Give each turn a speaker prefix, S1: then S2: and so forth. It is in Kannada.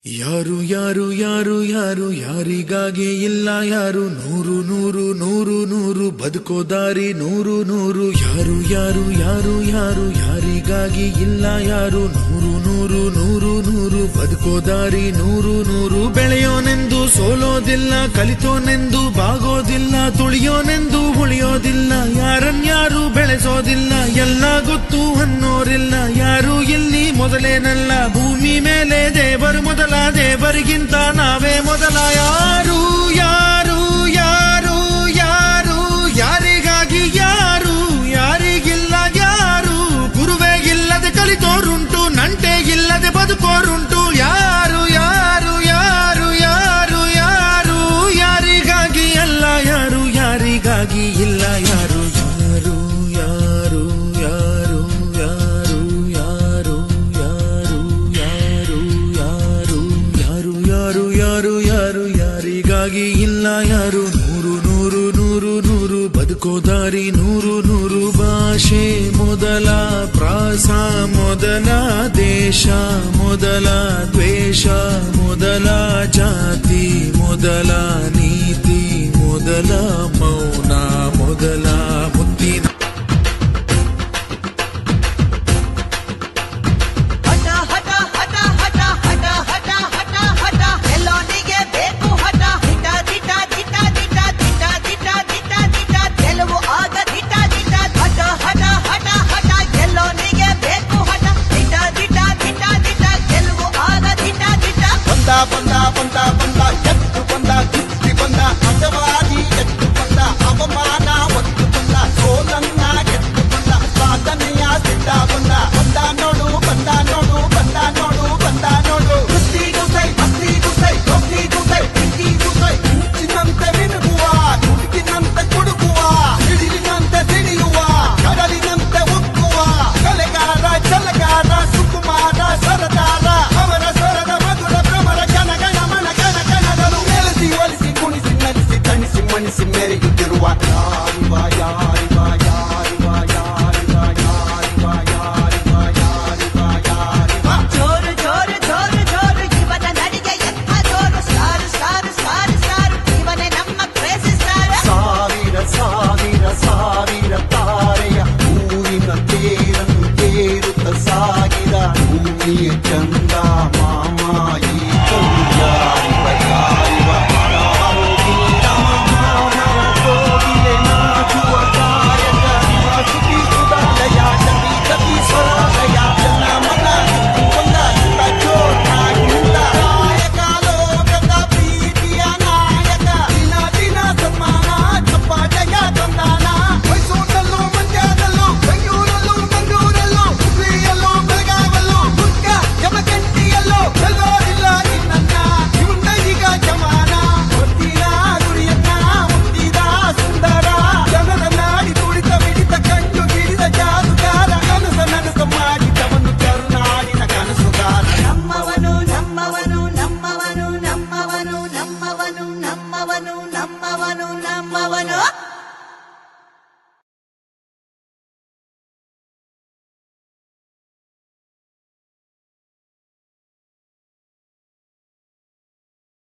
S1: ಯಾರು ಯಾರು ಯಾರು ಯಾರು ಯಾರಿಗಾಗಿ ಇಲ್ಲ ಯಾರು ನೂರು ನೂರು ನೂರು ನೂರು ಬದುಕೋ ದಾರಿ ನೂರು ನೂರು ಯಾರು ಯಾರು ಯಾರು ಯಾರು ಯಾರಿಗಾಗಿ ಇಲ್ಲ ಯಾರು ನೂರು ನೂರು ನೂರು ನೂರು ಬದುಕೋ ದಾರಿ ನೂರು ನೂರು ಬೆಳೆಯೋನೆಂದು ಸೋಲೋದಿಲ್ಲ ಕಲಿತೋನೆಂದು ಬಾಗೋದಿಲ್ಲ ತುಳಿಯೋನೆಂದು ಉಳಿಯೋದಿಲ್ಲ ಯಾರನ್ಯಾರು ಬೆಳೆಸೋದಿಲ್ಲ ಎಲ್ಲ ಗೊತ್ತು ಅನ್ನೋರಿಲ್ಲ ಯಾರು ಇಲ್ಲಿ ಮೊದಲೇನಲ್ಲ ಭೂಮಿ ಮೇಲೆ ದೇವರು ಮೊದಲ ದೇವರಿಗಿಂತ ನಾವೇ ಮೊದಲ ಯಾರು ಯಾರು ಯಾರು ಯಾರು ಯಾರಿಗಾಗಿ ಯಾರು ಯಾರಿಗಿಲ್ಲ ಯಾರು ಗುರುವೇ ಇಲ್ಲದೆ ಕಲಿತೋರುಂಟು ನಂಟೆ ಇಲ್ಲದೆ ಬದುಕೋರುಂಟು ಯಾರು ಯಾರು ಯಾರು ಯಾರು ಯಾರು ಯಾರಿಗಾಗಿ ಅಲ್ಲ ಯಾರು ಯಾರಿಗಾಗಿ ಇಲ್ಲ ಯಾರು ಯಾರು ಯಾರು ಯಾರು ಯಾರು ಯಾರು ಯಾರು ಯಾರು ಯಾರು ಯಾರು ಯಾರು ಯಾರು ಯಾರು ಯಾರಿಗಾಗಿ ಇಲ್ಲ ಯಾರು ನೂರು ನೂರು ನೂರು ನೂರು ಬದುಕೋ ದಾರಿ ನೂರು ನೂರು ಭಾಷೆ ಮೊದಲ ಪ್ರಾಸ ಮೊದಲ ದೇಶ ಮೊದಲ ದ್ವೇಷ ಮೊದಲ ಜಾತಿ ಮೊದಲ ನೀತಿ ಮೊದಲ ಮೌನ ಮೊದಲ ಮುತ್ತಿನ
S2: ಹಠ ಹಠ ಹಠ ಹಠ ಹಠ ಹಠ ಹಠ ಹಠ ಎಲ್ಲೋನಿಗೆ ಬೇಕು ಹಠ ದಿಟ ದಿಟ ದಿಟ ದಿಟ ದಿಟ ದಿಟ ದಿಟ ದಿಟ ಗೆಲುವು ಆಗ ದಿಟ ದಿಟ ಹಠ ಹಠ ಹಠ ಹಠ ಎಲ್ಲೋನಿಗೆ ಬೇಕು ಹಠ ದಿಟ ದಿಟ ದಿಟ ದಿಟ ಗೆಲುವು ಆಗ ದಿಟ ದಿಟ
S3: ಬಂದ ಬಂದ ಬಂದ